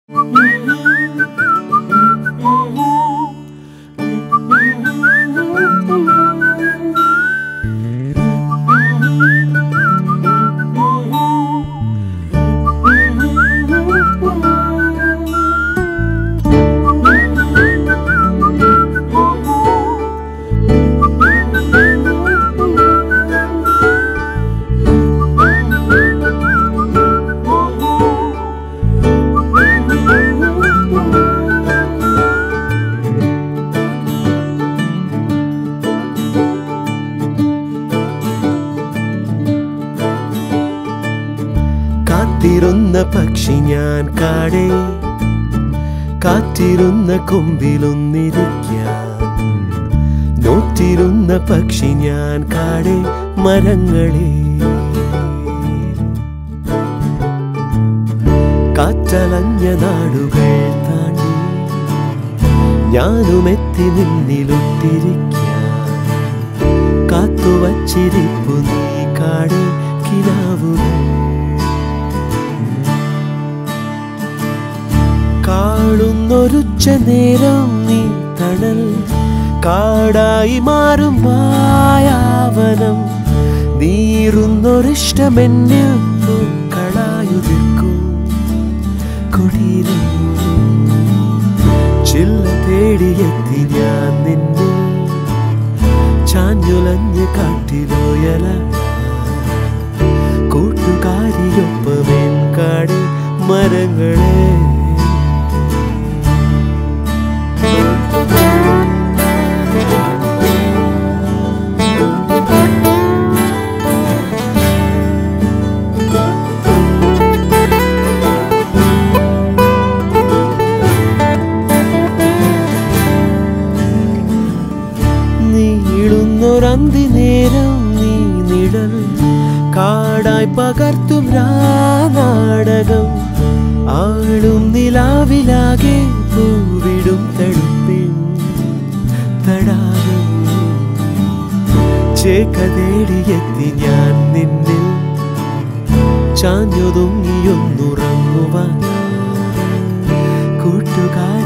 കാത്തിരുന്ന പക്ഷി ഞാൻ കാടേ കാത്തിരുന്ന കൊമ്പിലൊന്നിരിക്കാൻ നോറ്റിരുന്ന പക്ഷി ഞാൻ കാടേ മരങ്ങളെ കാറ്റലഞ്ഞ നാടുകൾ താണ്ടി ഞാനുമെത്തി നിന്നിലൊത്തിരിക്കാൻ കാത്തുവച്ചിരിപ്പു നീ കാടേ കിനാവുകൾ കാണുന്നൊരുച്ച നേരം നീ തണൽ കാടായി മാറും മായാവനം നീറുന്നൊരിഷ്ടമെന്നിൽ പൂക്കളായുതിർക്കും കുടീരം ചില്ല തേടിയെത്തി ഞാൻ നിന്നിൽ ചാഞ്ഞുലഞ്ഞ് കാട്ടിലോയല കൂട്ടുകാരിയൊപ്പമേൻ കാടി മരങ്ങളെ നീളുന്നൊരന്തി നേരം നീ നിഴൽ കാടായി പകർത്തും നാടകം ആളും നിലാവിലാകെ പൂവിടും തടുപ്പിൻ തടാകം ചേക്ക തേടിയെത്തി ഞാൻ നിന്നിൽ ചാഞ്ഞൊതുങ്ങിയൊന്നുറങ്ങുവാൻ കൂട്ടുകാർ